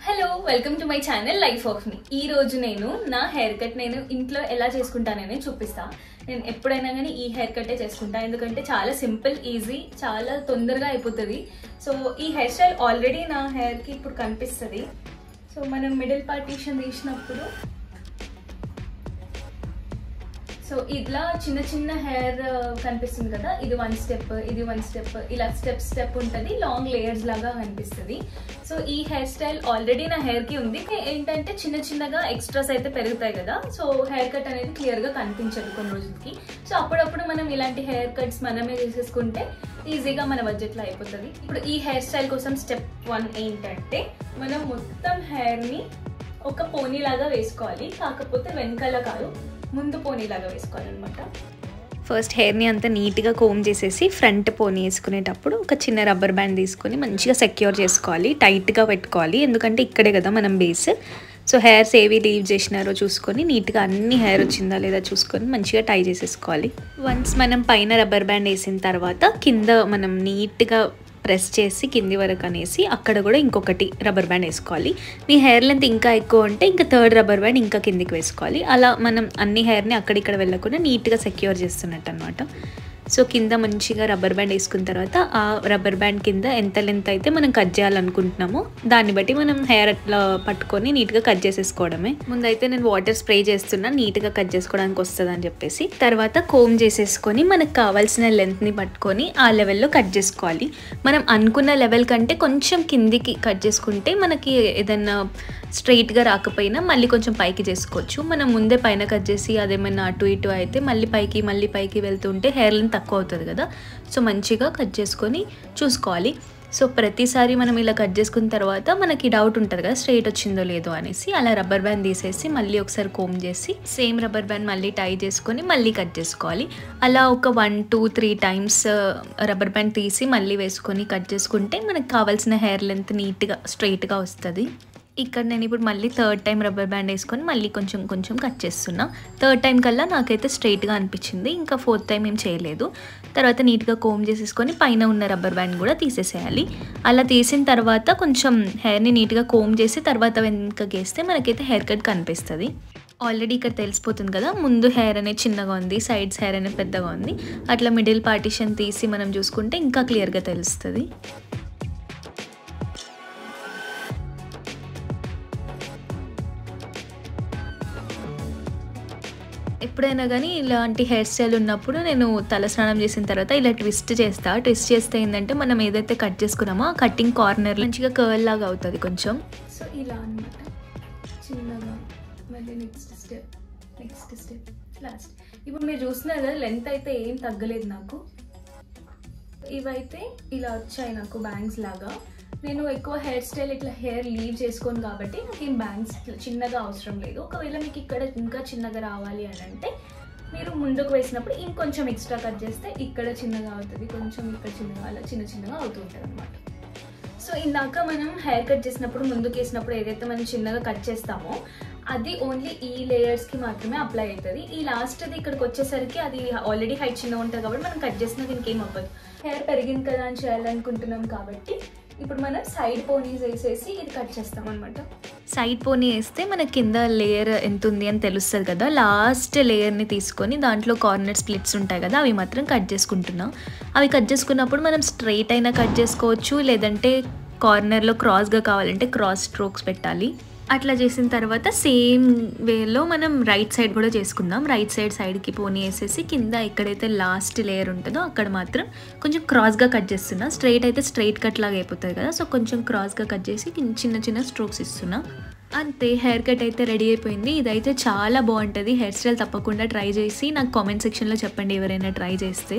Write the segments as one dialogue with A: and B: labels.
A: hello welcome to my channel life of me ఈ రోజు నేను నా హెయిర్ కట్ నేను ఇంట్లో ఎలా చేసుకుంటానని చూపిస్తా నేను ఎప్పుడైనా కానీ ఈ హెయిర్ కట్టే చేసుకుంటా ఎందుకంటే చాలా సింపుల్ ఈజీ చాలా తొందరగా అయిపోతుంది సో ఈ హెయిర్ స్టైల్ ఆల్రెడీ నా హెయిర్కి ఇప్పుడు కనిపిస్తుంది సో మనం మిడిల్ పార్టీషన్ తీసినప్పుడు సో ఇట్లా చిన్న చిన్న హెయిర్ కనిపిస్తుంది కదా ఇది వన్ స్టెప్ ఇది వన్ స్టెప్ ఇలా స్టెప్ స్టెప్ ఉంటుంది లాంగ్ లేయర్స్ లాగా కనిపిస్తుంది సో ఈ హెయిర్ స్టైల్ ఆల్రెడీ నా హెయిర్ కి ఉంది ఏంటంటే చిన్న చిన్నగా ఎక్స్ట్రాస్ అయితే పెరుగుతాయి కదా సో హెయిర్ కట్ అనేది క్లియర్ గా కనిపించదు కొన్ని రోజులకి సో అప్పుడప్పుడు మనం ఇలాంటి హెయిర్ కట్స్ మనమే చేసేసుకుంటే ఈజీగా మన బడ్జెట్ లో అయిపోతుంది ఇప్పుడు ఈ హెయిర్ స్టైల్ కోసం స్టెప్ వన్ ఏంటంటే మనం మొత్తం హెయిర్ ని ఒక పోనీ లాగా వేసుకోవాలి కాకపోతే వెనకాల కాదు ముందు పోనీ లాగా వేసుకోవాలన్నమాట
B: ఫస్ట్ హెయిర్ని అంతా నీట్గా కోమ్ చేసేసి ఫ్రంట్ పోనీ వేసుకునేటప్పుడు ఒక చిన్న రబ్బర్ బ్యాండ్ తీసుకొని మంచిగా సెక్యూర్ చేసుకోవాలి టైట్గా పెట్టుకోవాలి ఎందుకంటే ఇక్కడే కదా మనం బేస్ సో హెయిర్స్ ఏవి లీవ్ చేసినారో చూసుకొని నీట్గా అన్ని హెయిర్ వచ్చిందా లేదా చూసుకొని మంచిగా టై చేసేసుకోవాలి వన్స్ మనం పైన రబ్బర్ బ్యాండ్ వేసిన తర్వాత కింద మనం నీట్గా ప్రెస్ చేసి కింది వరకు అనేసి అక్కడ కూడా ఇంకొకటి రబ్బర్ బ్యాండ్ వేసుకోవాలి మీ హెయిర్ లెంత్ ఇంకా ఎక్కువ ఉంటే ఇంకా థర్డ్ రబ్బర్ బ్యాండ్ ఇంకా కిందికి వేసుకోవాలి అలా మనం అన్ని హెయిర్ని అక్కడిక్కడ వెళ్ళకుండా నీట్గా సెక్యూర్ చేస్తున్నట్టు అనమాట సో కింద మంచిగా రబ్బర్ బ్యాండ్ వేసుకున్న తర్వాత ఆ రబ్బర్ బ్యాండ్ కింద ఎంత లెంత్ అయితే మనం కట్ చేయాలనుకుంటున్నామో దాన్ని బట్టి మనం హెయిర్ అట్లా పట్టుకొని నీట్గా కట్ చేసేసుకోవడమే ముందైతే నేను వాటర్ స్ప్రే చేస్తున్నా నీట్గా కట్ చేసుకోవడానికి వస్తుంది అని చెప్పేసి తర్వాత కోమ్ చేసేసుకొని మనకు కావాల్సిన లెంత్ని పట్టుకొని ఆ లెవెల్లో కట్ చేసుకోవాలి మనం అనుకున్న లెవెల్ కంటే కొంచెం కిందికి కట్ చేసుకుంటే మనకి ఏదైనా స్ట్రైట్గా రాకపోయినా మళ్ళీ కొంచెం పైకి చేసుకోవచ్చు మనం ముందే పైన కట్ చేసి అదేమైనా అటు ఇటు అయితే మళ్ళీ పైకి మళ్ళీ పైకి వెళ్తుంటే హెయిర్ లెంత్ తక్కువ అవుతుంది కదా సో మంచిగా కట్ చేసుకొని చూసుకోవాలి సో ప్రతిసారి మనం ఇలా కట్ చేసుకున్న తర్వాత మనకి డౌట్ ఉంటుంది కదా స్ట్రైట్ వచ్చిందో లేదో అనేసి అలా రబ్బర్ బ్యాండ్ తీసేసి మళ్ళీ ఒకసారి కోమ్ చేసి సేమ్ రబ్బర్ బ్యాండ్ మళ్ళీ టై చేసుకొని మళ్ళీ కట్ చేసుకోవాలి అలా ఒక one two three times rubber band తీసి మళ్ళీ వేసుకొని కట్ చేసుకుంటే మనకు కావాల్సిన హెయిర్ లెంత్ నీట్గా స్ట్రైట్గా వస్తుంది ఇక్కడ నేను ఇప్పుడు మళ్ళీ థర్డ్ టైం రబ్బర్ బ్యాండ్ వేసుకొని మళ్ళీ కొంచెం కొంచెం కట్ చేస్తున్నా థర్డ్ టైం కల్లా నాకైతే స్ట్రైట్గా అనిపించింది ఇంకా ఫోర్త్ టైం ఏం చేయలేదు తర్వాత నీట్గా కోమ్ చేసేసుకొని పైన ఉన్న రబ్బర్ బ్యాండ్ కూడా తీసేసేయాలి అలా తీసిన తర్వాత కొంచెం హెయిర్ని నీట్గా కోమ్ చేసి తర్వాత వెనక గేస్తే మనకైతే హెయిర్ కట్ కనిపిస్తుంది ఆల్రెడీ ఇక్కడ తెలిసిపోతుంది కదా ముందు హెయిర్ అనేది చిన్నగా ఉంది సైడ్స్ హెయిర్ అనేది పెద్దగా ఉంది అట్లా మిడిల్ పార్టిషన్ తీసి మనం చూసుకుంటే ఇంకా క్లియర్గా తెలుస్తుంది ఎప్పుడైనా కానీ ఇలాంటి హెయిర్ స్టైల్ ఉన్నప్పుడు నేను తల స్నానం చేసిన తర్వాత ఇలా ట్విస్ట్ చేస్తా ట్విస్ట్ చేస్తే ఏంటంటే మనం ఏదైతే కట్ చేసుకున్నామో ఆ కటింగ్ కార్నర్ మంచిగా కర్ల్ లాగా అవుతుంది కొంచెం
A: సో ఇలా అనమాట చిన్నగా మళ్ళీ next step next step last ఇప్పుడు మీరు చూస్తున్నారు కదా లెంత్ అయితే ఏం తగ్గలేదు నాకు ఇవైతే ఇలా వచ్చాయి నాకు బ్యాంగ్స్ లాగా నేను ఎక్కువ హెయిర్ స్టైల్ ఇట్లా హెయిర్ లీవ్ చేసుకోను కాబట్టి నాకు ఏం బ్యాంగ్స్ చిన్నగా అవసరం లేదు ఒకవేళ మీకు ఇక్కడ ఇంకా చిన్నగా రావాలి అని అంటే మీరు ముందుకు వేసినప్పుడు ఇంకొంచెం ఎక్స్ట్రా కట్ చేస్తే ఇక్కడ చిన్నగా అవుతుంది కొంచెం ఇక్కడ చిన్నగా అలా చిన్న చిన్నగా అవుతుంటుంది అనమాట సో ఇందాక మనం హెయిర్ కట్ చేసినప్పుడు ముందుకు వేసినప్పుడు ఏదైతే మనం చిన్నగా కట్ చేస్తామో అది ఓన్లీ ఈ లేయర్స్కి మాత్రమే అప్లై అవుతుంది ఈ లాస్ట్ది ఇక్కడికి వచ్చేసరికి అది ఆల్రెడీ హైట్ చిన్నగా ఉంటుంది కాబట్టి మనం కట్ చేసినా దీనికి ఏం అవ్వదు హెయిర్ పెరిగింది కదా అని చేయాలనుకుంటున్నాం కాబట్టి ఇప్పుడు మనం సైడ్ పోనీస్ వేసేసి ఇది కట్ చేస్తాం అనమాట
B: సైడ్ పోనీ వేస్తే మన కింద లేయర్ ఎంత ఉంది అని తెలుస్తుంది కదా లాస్ట్ లేయర్ని తీసుకొని దాంట్లో కార్నర్ స్ప్లిట్స్ ఉంటాయి కదా అవి మాత్రం కట్ చేసుకుంటున్నాం అవి కట్ చేసుకున్నప్పుడు మనం స్ట్రైట్ అయినా కట్ చేసుకోవచ్చు లేదంటే కార్నర్లో క్రాస్గా కావాలంటే క్రాస్ స్ట్రోక్స్ పెట్టాలి అట్లా చేసిన తర్వాత సేమ్ వేలో మనం రైట్ సైడ్ కూడా చేసుకుందాం రైట్ సైడ్ సైడ్కి పోనీ వేసేసి కింద ఎక్కడైతే లాస్ట్ లేయర్ ఉంటుందో అక్కడ మాత్రం కొంచెం క్రాస్గా కట్ చేస్తున్నా స్ట్రైట్ అయితే స్ట్రైట్ కట్ లాగా అయిపోతుంది కదా సో కొంచెం క్రాస్గా కట్ చేసి చిన్న చిన్న స్ట్రోక్స్ ఇస్తున్నా అంతే హెయిర్ కట్ అయితే రెడీ అయిపోయింది ఇదైతే చాలా బాగుంటుంది హెయిర్ స్టైల్ తప్పకుండా ట్రై చేసి నాకు కామెంట్ సెక్షన్లో చెప్పండి ఎవరైనా ట్రై చేస్తే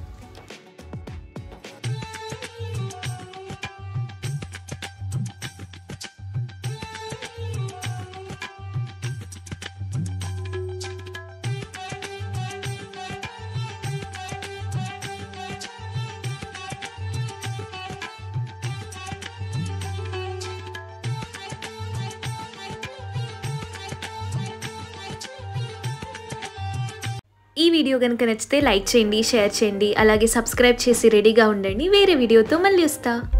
B: ఈ వీడియో కనుక నచ్చితే లైక్ చేయండి షేర్ చేయండి అలాగే సబ్స్క్రైబ్ చేసి రెడీగా ఉండండి వేరే వీడియోతో మళ్ళీ వస్తా